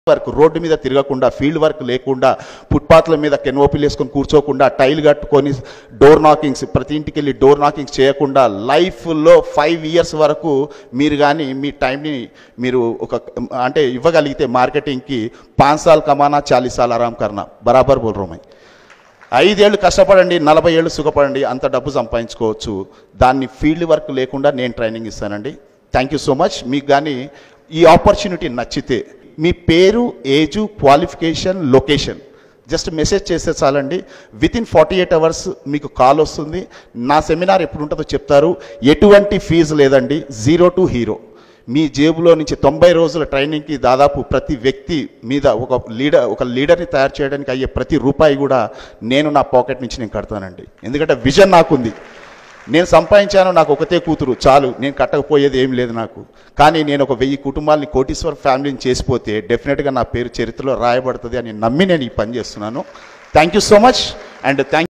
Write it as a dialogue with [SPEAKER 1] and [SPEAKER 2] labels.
[SPEAKER 1] work road మీద తిరగకుండా field work లేకుండా ఫుట్పాత్ల మీద కెన్ఓపీలు వేసుకొని కూర్చోకుండా టైల్ కట్టుకొని డోర్ నాకింగ్స్ ప్రతి ఇంటికి వెళ్ళి డోర్ నాకింగ్స్ చేయకుండా లైఫ్లో ఫైవ్ ఇయర్స్ వరకు మీరు కానీ మీ టైంని మీరు ఒక అంటే ఇవ్వగలిగితే మార్కెటింగ్కి పాంచ్ సాల్ కమానా చాలీస్ సాల్ ఆరామ్ కర్నా బరాబర్ బోల్ రోమై ఐదేళ్ళు కష్టపడండి నలభై ఏళ్ళు సుఖపడండి అంత డబ్బు సంపాదించుకోవచ్చు దాన్ని ఫీల్డ్ వర్క్ లేకుండా నేను ట్రైనింగ్ ఇస్తానండి థ్యాంక్ యూ సో మచ్ మీకు కానీ ఈ ఆపర్చునిటీ నచ్చితే మీ పేరు age qualification location just message చేస్తే చాలండి within forty eight hours మీకు కాల్ వస్తుంది నా సెమినార్ ఎప్పుడు ఉంటుందో చెప్తారు ఎటువంటి ఫీజు లేదండి జీరో టు హీరో మీ జేబులో నుంచి తొంభై రోజుల ట్రైనింగ్కి దాదాపు ప్రతి వ్యక్తి మీద ఒక లీడర్ ఒక లీడర్ని తయారు చేయడానికి అయ్యే ప్రతి రూపాయి కూడా నేను నా పాకెట్ నుంచి నేను కడతానండి ఎందుకంటే విజన్ నాకుంది నేను సంపాదించాను నాకు ఒకతే కూతురు చాలు నేను కట్టకపోయేది ఏం లేదు నాకు కానీ నేను ఒక వెయ్యి కుటుంబాలని కోటీశ్వర్ ఫ్యామిలీని చేసిపోతే డెఫినెట్గా నా పేరు చరిత్రలో రాయబడుతుంది అని నమ్మి నేను ఈ పని చేస్తున్నాను thank you so much and thank